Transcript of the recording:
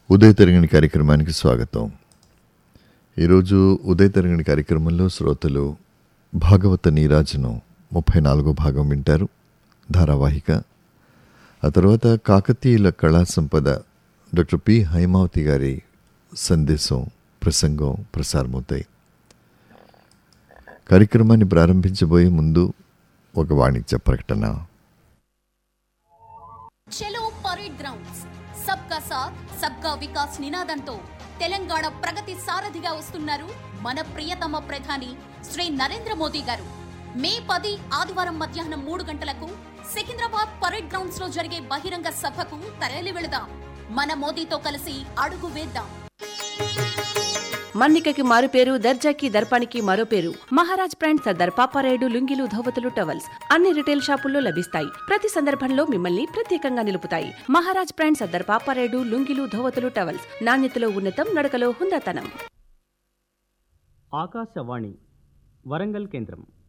ఉదయ తరంగిణి కార్యక్రమానికి స్వాగతం ఈరోజు ఉదయ తరంగిణి కార్యక్రమంలో శ్రోతలు భాగవత నీరాజనం ముప్పై నాలుగో భాగం వింటారు ధారావాహిక ఆ తర్వాత కాకతీయుల కళా సంపద డాక్టర్ పి హైమావతి గారి సందేశం ప్రసంగం ప్రసారమవుతాయి కార్యక్రమాన్ని ప్రారంభించబోయే ముందు ఒక వాణిజ్య ప్రకటన చలో పరేడ్ గ్రౌండ్స్ సబ్కా సాత్ సబ్కా వికాస్ నినాదంతో తెలంగాణ ప్రగతి సారథిగా వస్తున్నారు మన ప్రియతమ ప్రధాని శ్రీ నరేంద్ర మోదీ గారు మే పది ఆదివారం మధ్యాహ్నం మూడు గంటలకు సికింద్రాబాద్ పరేడ్ గ్రౌండ్స్ లో జరిగే బహిరంగ సభకు తరలి వెళదాం మన మోదీతో కలిసి అడుగు వేద్దాం మన్నికకి మారు పేరు దర్జాకి దర్పానికి మరో పేరు మహారాజ్ బ్రాండ్ సర్దార్ పాపారాయుడు లుంగిలు ధోవతులు టవల్స్ అన్ని రిటైల్ షాపుల్లో లభిస్తాయి ప్రతి సందర్భంలో మిమ్మల్ని ప్రత్యేకంగా నిలుపుతాయి మహారాజ్ బ్రాండ్ సర్దార్ పాపారాయుడు లుంగిలు ధోవతులు టవల్స్ నాణ్యతలో ఉన్నతం నడకలో హుందాతనం ఆకాశవాణి వరంగల్ కేంద్రం